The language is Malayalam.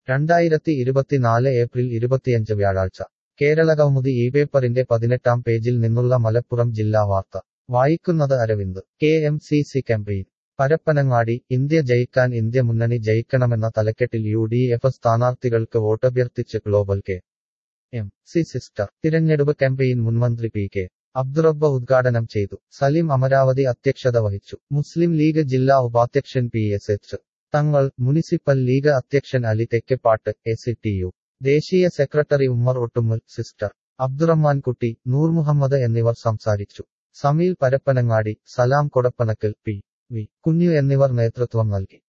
രണ്ടായിരത്തി ഇരുപത്തിനാല് ഏപ്രിൽ ഇരുപത്തിയഞ്ച് വ്യാഴാഴ്ച കേരളകൗമുദി ഈ പേപ്പറിന്റെ പതിനെട്ടാം പേജിൽ നിന്നുള്ള മലപ്പുറം ജില്ലാ വാർത്ത വായിക്കുന്നത് Aravind K M C C campaign Parappanangadi India ജയിക്കാൻ ഇന്ത്യ മുന്നണി ജയിക്കണമെന്ന തലക്കെട്ടിൽ യു ഡി എഫ് സ്ഥാനാർത്ഥികൾക്ക് വോട്ടഭ്യർത്ഥിച്ച് global K M C sister തിരഞ്ഞെടുപ്പ് ക്യാമ്പയിൻ മുൻമന്ത്രി പി കെ അബ്ദുറബ്ബ ഉദ്ഘാടനം ചെയ്തു സലിം അമരാവതി അധ്യക്ഷത വഹിച്ചു മുസ്ലിം ലീഗ് ജില്ലാ ഉപാധ്യക്ഷൻ P S H Thangal municipal league അധ്യക്ഷൻ Ali Thekkepat A C T U ദേശീയ സെക്രട്ടറി ഉമ്മർ ഒട്ടുമ്മൽ സിസ്റ്റർ അബ്ദുറഹ്മാൻ കുട്ടി നൂർ മുഹമ്മദ് എന്നിവർ സംസാരിച്ചു സമീൽ പരപ്പനങ്ങാടി സലാം കൊടപ്പനക്കൽ പി വി കുഞ്ഞു എന്നിവർ നേതൃത്വം നൽകി